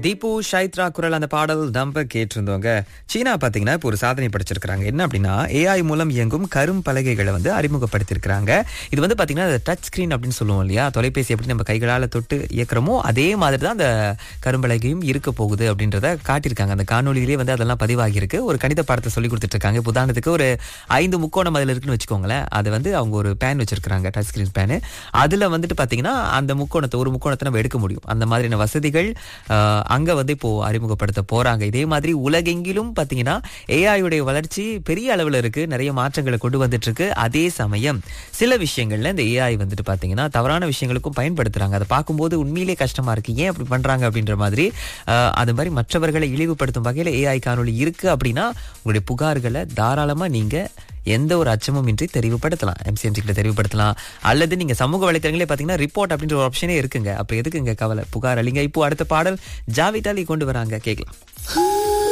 தீபு ஷைத்ரா குரல் அந்த பாடல் நம்ப கேட்டிருந்தவங்க சீனா பாத்தீங்கன்னா இப்போ ஒரு சாதனை படிச்சிருக்காங்க என்ன அப்படின்னா ஏஐ மூலம் இயங்கும் கரும் பலகைகளை வந்து அறிமுகப்படுத்தியிருக்கிறாங்க இது வந்து பாத்தீங்கன்னா டச் ஸ்கிரீன் அப்படின்னு சொல்லுவோம் இல்லையா தொலைபேசி எப்படி நம்ம கைகளால தொட்டு இயக்குறோமோ அதே மாதிரி தான் அந்த கரும்பலகையும் இருக்க போகுது அப்படின்றத காட்டியிருக்காங்க அந்த காணொலியிலேயே வந்து அதெல்லாம் பதிவாகி இருக்கு ஒரு கணித பாடத்தை சொல்லி கொடுத்துட்டு இருக்காங்க இப்ப உதாரணத்துக்கு ஒரு ஐந்து முக்கோணம் அதுல இருக்குன்னு வச்சுக்கோங்களேன் அது வந்து அவங்க ஒரு பேன் வச்சிருக்காங்க டச் ஸ்கிரீன் பேனு அதுல வந்துட்டு பாத்தீங்கன்னா அந்த முக்கோணத்தை ஒரு முக்கோணத்தை நம்ம எடுக்க முடியும் அந்த மாதிரியான வசதிகள் ஆஹ், அங்க வந்து இப்போ அறிமுகப்படுத்த போறாங்க இதே மாதிரி உலகெங்கிலும் பாத்தீங்கன்னா ஏஐயுடைய வளர்ச்சி பெரிய அளவுல இருக்கு நிறைய மாற்றங்களை கொண்டு வந்துட்டு இருக்கு அதே சமயம் சில விஷயங்கள்ல இந்த ஏஐ வந்துட்டு பாத்தீங்கன்னா தவறான விஷயங்களுக்கும் பயன்படுத்துறாங்க அதை பார்க்கும்போது உண்மையிலே கஷ்டமா இருக்கு ஏன் அப்படி பண்றாங்க அப்படின்ற மாதிரி ஆஹ், அது மாதிரி மற்றவர்களை இழிவுபடுத்தும் வகையில ஏஐ காணொளி இருக்கு அப்படின்னா உங்களுடைய புகார்களை தாராளமா நீங்க எந்த ஒரு அச்சமும் இன்றி தெரிவுபடுத்தலாம் எம்சிஎம்சி கிட்ட தெரிவுபடுத்தலாம் அல்லது நீங்க சமூக வலைத்தளங்களே பாத்தீங்கன்னா ரிப்போர்ட் அப்படின்ற ஒரு ஆப்ஷனே இருக்குங்க அப்ப எதுக்குங்க கவலை புகார் அளிங்க இப்போ அடுத்த பாடல் ஜாவித் அலி கொண்டு வராங்க கேட்கலாம்